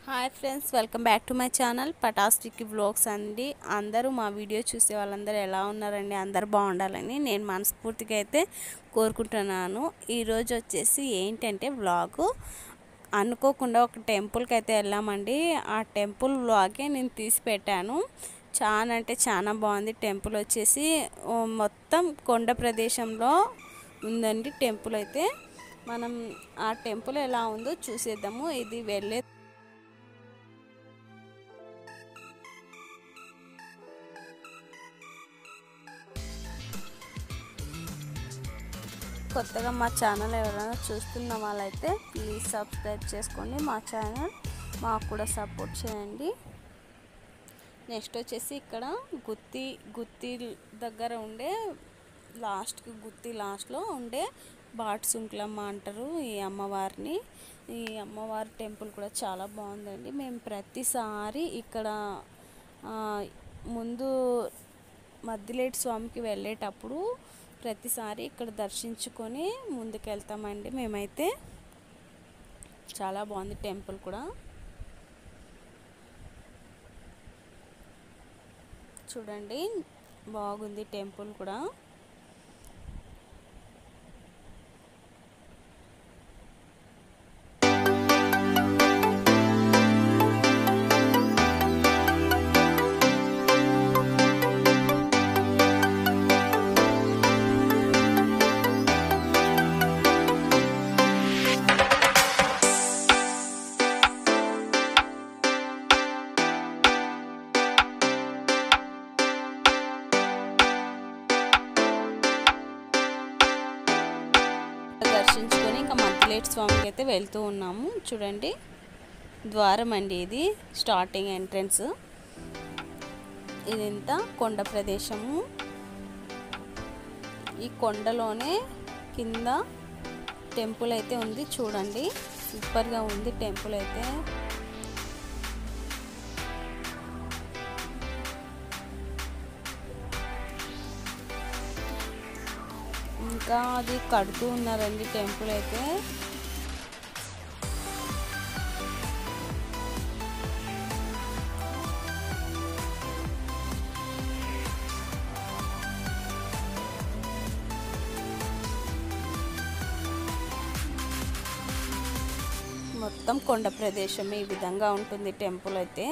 Hi friends welcome back to my channel fantastic vlogs అండి అందరూ మా వీడియో చూసే వాళ్ళందరూ ఎలా ఉన్నారండి అందరూ బాగుండాలని నేను మనస్ఫూర్తిగా అయితే కోరుకుంటున్నాను ఈరోజు వచ్చేసి ఏంటంటే వ్లాగు అనుకోకుండా ఒక టెంపుల్కి అయితే వెళ్ళామండి ఆ టెంపుల్ వ్లాగే నేను తీసి పెట్టాను చాలా అంటే చాలా బాగుంది టెంపుల్ వచ్చేసి ఓ మొత్తం కొండ ప్రదేశంలో ఉందండి టెంపుల్ అయితే మనం ఆ టెంపుల్ ఎలా ఉందో చూసేద్దాము ఇది వెళ్ళే కొత్తగా మా ఛానల్ ఎవరైనా చూస్తున్న వాళ్ళైతే ప్లీజ్ సబ్స్క్రైబ్ చేసుకోండి మా ఛానల్ మాకు కూడా సపోర్ట్ చేయండి నెక్స్ట్ వచ్చేసి ఇక్కడ గుత్తి గుత్తి దగ్గర ఉండే లాస్ట్కి గుత్తి లాస్ట్లో ఉండే బాట్ సుంకులమ్మ అంటారు ఈ అమ్మవారిని ఈ అమ్మవారి టెంపుల్ కూడా చాలా బాగుందండి మేము ప్రతిసారి ఇక్కడ ఆ, ముందు మద్దిలేటి స్వామికి వెళ్ళేటప్పుడు ప్రతిసారి ఇక్కడ దర్శించుకొని ముందుకెళ్తామండి మేమైతే చాలా బాగుంది టెంపుల్ కూడా చూడండి బాగుంది టెంపుల్ కూడా దర్శించుకొని ఇంకా మద్దిలేటి స్వామికి అయితే వెళ్తూ ఉన్నాము చూడండి ద్వారం అండి ఇది స్టార్టింగ్ ఎంట్రన్స్ ఇదంతా కొండ ప్రదేశము ఈ కొండలోనే కింద టెంపుల్ అయితే ఉంది చూడండి సూపర్గా ఉంది టెంపుల్ అయితే ఇంకా అది కడుతూ ఉన్నారండి టెంపుల్ అయితే మొత్తం కొండ ప్రదేశం ఈ విధంగా ఉంటుంది టెంపుల్ అయితే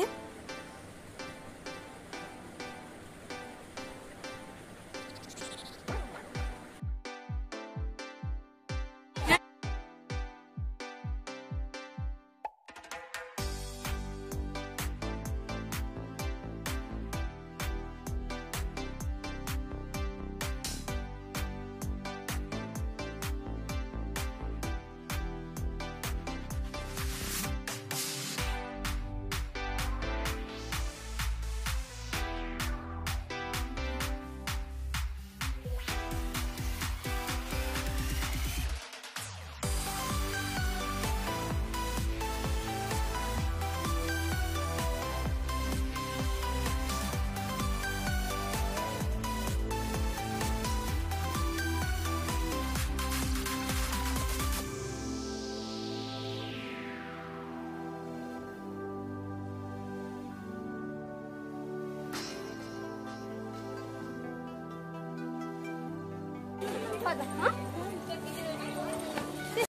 పద, ఆ?